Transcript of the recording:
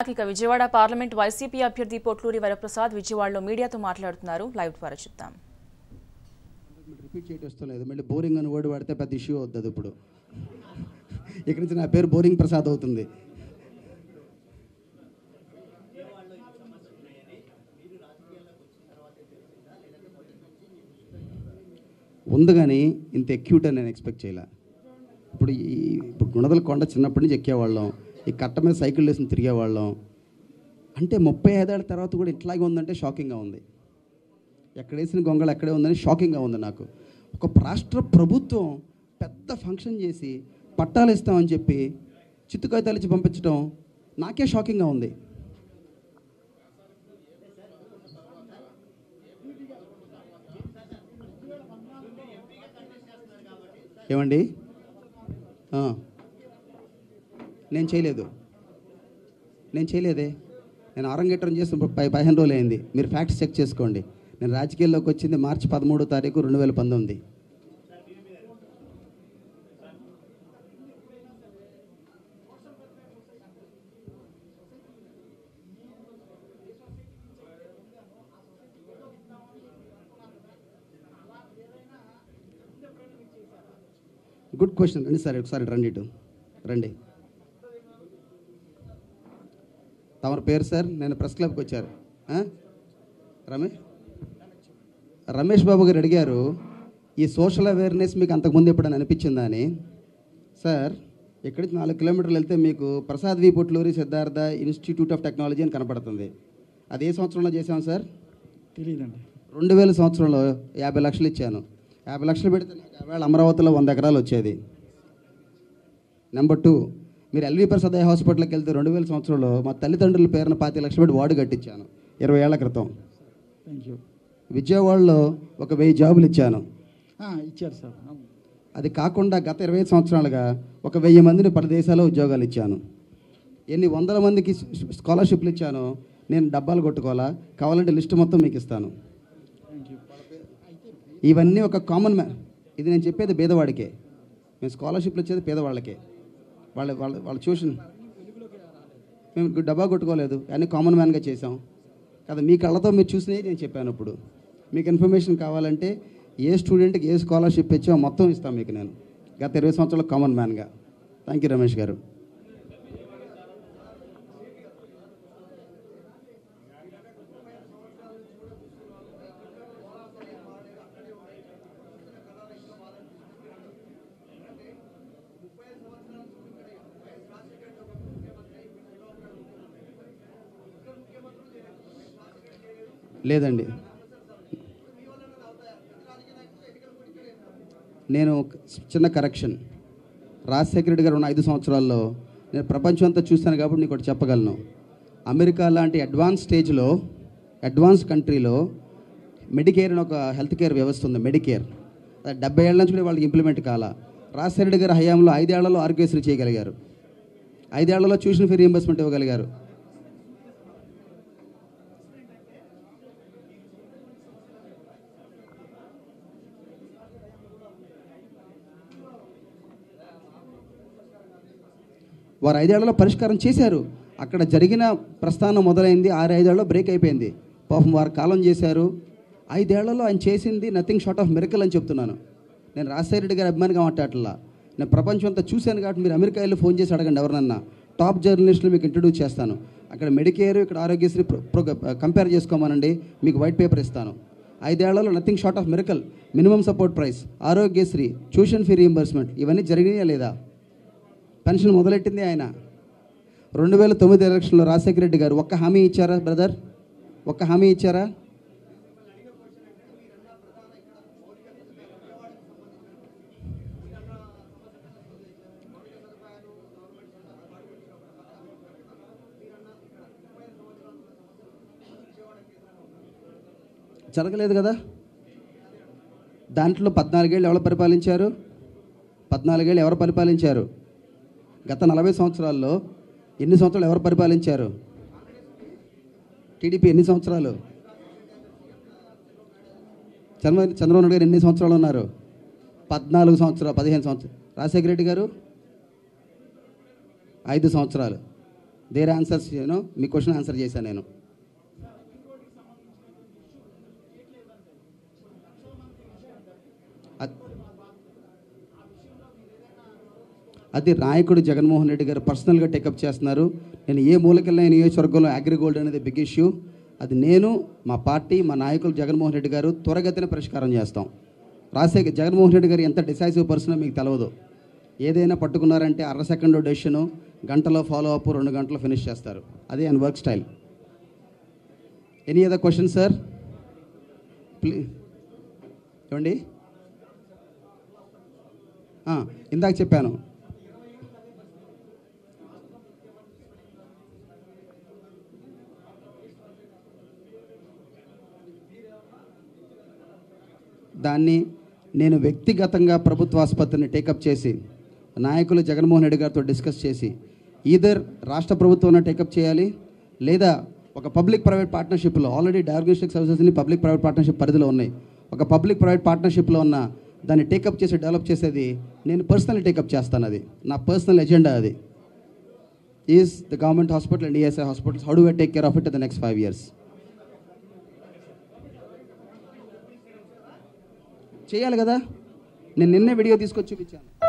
ఇక Vijayawada parliament YCP అభ్యర్థి పొట్లూరి వరప్రసాద్ విజయవాడలో మీడియాతో మాట్లాడుతున్నారు లైవ్ ద్వారా చూద్దాం రిపీట్ చేయటం ఇష్టం లేదు మళ్ళీ బోరింగ్ అని వర్డ్ వాడితే పెద్ద ఇష్యూ అవుతుంది ఇప్పుడు ఇక్కడి నుంచి నా పేరు బోరింగ్ ప్రసాద్ అవుతుంది ఉంది కానీ ఇంత ఎక్యూట్ అని నేను ఎక్స్పెక్ట్ చేయలే ఇప్పుడు ఈ ఇప్పుడు గుణదల కొండ చిన్నప్పటి నుంచి ఎక్కేవాళ్ళం ఈ కట్ట మీద సైకిల్ వేసుకుని తిరిగేవాళ్ళం అంటే ముప్పై ఐదేళ్ల తర్వాత కూడా ఇట్లాగే ఉందంటే షాకింగ్గా ఉంది ఎక్కడ వేసిన గొంగళ ఎక్కడే ఉందని షాకింగ్గా ఉంది నాకు ఒక రాష్ట్ర ప్రభుత్వం పెద్ద ఫంక్షన్ చేసి పట్టాలు ఇస్తామని చెప్పి చిత్తుకాయతాలు ఇచ్చి పంపించడం నాకే షాకింగ్గా ఉంది ఏమండి ఆ. నేను చేయలేదు నేను చేయలేదే నేను ఆరంగేట్రం చేసిన పై పదిహేను రోజులు అయింది మీరు ఫ్యాక్ట్స్ చెక్ చేసుకోండి నేను రాజకీయాల్లోకి వచ్చింది మార్చి పదమూడో తారీఖు రెండు వేల పంతొమ్మిది గుడ్ క్వశ్చన్ రండి సార్ ఒకసారి రండి ఇటు రండి తమరి పేరు సార్ నేను ప్రెస్ క్లబ్కి వచ్చారు ఆ? రమేష్ రమేష్ బాబు గారు అడిగారు ఈ సోషల్ అవేర్నెస్ మీకు అంతకుముందు ఎప్పుడైనా అనిపించిందా అని సార్ ఇక్కడి నుంచి నాలుగు కిలోమీటర్లు వెళ్తే మీకు Prasad V Potluri Siddhartha institute of technology అని కనపడుతుంది అది ఏ సంవత్సరంలో చేశాం సార్ తెలియదండి రెండు వేల సంవత్సరంలో యాభై లక్షలు ఇచ్చాను యాభై లక్షలు పెడితే నాకు వేళ అమరావతిలో వంద ఎకరాలు వచ్చేది నెంబర్ టూ మీరు ఎల్వి ప్రసాద్ ఐ హాస్పిటల్కి వెళ్తే రెండు వేల సంవత్సరంలో మా తల్లిదండ్రుల పేరున పాతి లక్షలు పెట్టి వార్డు కట్టించాను ఇరవై ఏళ్ల క్రితం థ్యాంక్ యూ విజయవాడలో ఒక వెయ్యి జాబులు ఇచ్చాను ఇచ్చారు సార్ అవును. అది కాకుండా గత ఇరవై ఐదు సంవత్సరాలుగా ఒక వెయ్యి మందిని పలు దేశాల్లో ఉద్యోగాలు ఇచ్చాను ఎన్ని వందల మందికి స్కాలర్షిప్లు ఇచ్చానో నేను డబ్బాలు కొట్టుకోవాలా కావాలంటే లిస్ట్ మొత్తం మీకు ఇస్తాను థ్యాంక్ యూ ఇవన్నీ ఒక కామన్ మ్యా ఇది నేను చెప్పేది పేదవాడికే మేము స్కాలర్షిప్లు ఇచ్చేది పేదవాళ్ళకే వాళ్ళ వాళ్ళ వాళ్ళ ట్యూషన్ మేము డబ్బా కొట్టుకోలేదు అన్నీ కామన్ మ్యాన్గా చేసాం కదా మీ కళ్ళతో మీరు చూసినవి నేను చెప్పాను ఇప్పుడు మీకు ఇన్ఫర్మేషన్ కావాలంటే ఏ స్టూడెంట్కి ఏ స్కాలర్షిప్ ఇచ్చామో మొత్తం ఇస్తాను మీకు నేను గత ఇరవై సంవత్సరాలు కామన్ మ్యాన్గా థ్యాంక్ యూ రమేష్ గారు లేదండి నేను ఒక చిన్న కరెక్షన్ రాజశేఖర రెడ్డి గారు ఉన్న ఐదు సంవత్సరాల్లో నేను ప్రపంచం అంతా చూస్తాను కాబట్టి నీకు ఒకటి చెప్పగలను అమెరికా లాంటి అడ్వాన్స్ స్టేజ్లో అడ్వాన్స్ కంట్రీలో మెడికేర్ అని ఒక హెల్త్ కేర్ వ్యవస్థ ఉంది మెడికేర్ అది డెబ్బై ఏళ్ళ నుంచి కూడా వాళ్ళకి ఇంప్లిమెంట్ కాల రాజశేఖర రెడ్డి గారి హయాంలో ఐదేళ్లలో ఆరోగ్యశ్రీ చేయగలిగారు ఐదేళ్లలో ట్యూషన్ ఫీ రీఎంబర్స్మెంట్ ఇవ్వగలిగారు వారు ఐదేళ్లలో పరిష్కారం చేశారు అక్కడ జరిగిన ప్రస్థానం మొదలైంది ఆరు ఐదేళ్లలో బ్రేక్ అయిపోయింది పాపం వారు కాలం చేశారు ఐదేళ్లలో ఆయన చేసింది నథింగ్ షార్ట్ ఆఫ్ మిరకల్ అని చెప్తున్నాను నేను రాజశేఖర రెడ్డి గారి అభిమానిగా మాట్లాడట్లా నేను ప్రపంచం అంతా చూశాను కాబట్టి మీరు అమెరికా వెళ్ళి ఫోన్ చేసి అడగండి ఎవరన్నా టాప్ జర్నలిస్టులు మీకు ఇంట్రడ్యూస్ చేస్తాను అక్కడ మెడికేర్ ఇక్కడ ఆరోగ్యశ్రీ ప్రో- ప్రో- కంపేర్ చేసుకోమనండి మీకు వైట్ పేపర్ ఇస్తాను ఐదేళ్లలో nothing short of miracle minimum support price Aarogyasri tuition fee reimbursement ఇవన్నీ జరిగినాయా లేదా పెన్షన్ మొదలెట్టింది ఆయన రెండు వేల తొమ్మిది ఎలక్షన్లో రాజశేఖర రెడ్డి గారు ఒక్క హామీ ఇచ్చారా బ్రదర్ ఒక్క హామీ ఇచ్చారా జరగలేదు కదా దాంట్లో పద్నాలుగేళ్ళు ఎవరు పరిపాలించారు పద్నాలుగేళ్ళు ఎవరు పరిపాలించారు గత నలభై సంవత్సరాల్లో ఎన్ని సంవత్సరాలు ఎవరు పరిపాలించారు టీడీపీ ఎన్ని సంవత్సరాలు చంద్ర చంద్రబాబు నాయుడు గారు ఎన్ని సంవత్సరాలు ఉన్నారు పద్నాలుగు సంవత్సరాలు పదిహేను సంవత్సరాలు రాజశేఖర రెడ్డి గారు ఐదు సంవత్సరాలు దేర్ ఆన్సర్స్ నేను మీ క్వశ్చన్ ఆన్సర్ చేశాను నేను అద్- అది నాయకుడు జగన్మోహన్ రెడ్డి గారు పర్సనల్గా టేకప్ చేస్తున్నారు నేను ఏ మూలకెళ్ళిన నియోజకవర్గంలో అగ్రిగోల్డ్ అనేది బిగ్ ఇష్యూ అది నేను మా పార్టీ మా నాయకులు జగన్మోహన్ రెడ్డి గారు త్వరగతిన పరిష్కారం చేస్తాం రాజశేఖర్ జగన్మోహన్ రెడ్డి గారు ఎంత డిసైసివ్ పర్సనో మీకు తెలియదు ఏదైనా పట్టుకున్నారంటే అర సెకండ్ డెసిషను గంటలో ఫాలో అప్ రెండు గంటలు ఫినిష్ చేస్తారు అదే ఆయన work style any other question sir please ఏమండి ఆ, ఇందాక చెప్పాను దాన్ని నేను వ్యక్తిగతంగా ప్రభుత్వ ఆసుపత్రిని టేకప్ చేసి నాయకులు జగన్మోహన్ రెడ్డి గారితో డిస్కస్ చేసి ఈధర్ రాష్ట్ర ప్రభుత్వం టేకప్ చేయాలి లేదా ఒక పబ్లిక్ ప్రైవేట్ పార్ట్నర్షిప్లో ఆల్రెడీ డయాగ్నోస్టిక్ సర్వీసెస్ని పబ్లిక్ ప్రైవేట్ పార్ట్నర్షిప్ పరిధిలో ఉన్నాయి ఒక పబ్లిక్ ప్రైవేట్ పార్ట్నర్షిప్లో ఉన్న దాన్ని టేకప్ చేసి డెవలప్ చేసేది నేను పర్సనల్ టేకప్ చేస్తాను అది నా పర్సనల్ ఎజెండా అది is the government hospital and E S I hospitals how do I take care of it the next five years చేయాలి కదా నేను నిన్నే వీడియో తీసుకొచ్చి చూపించాను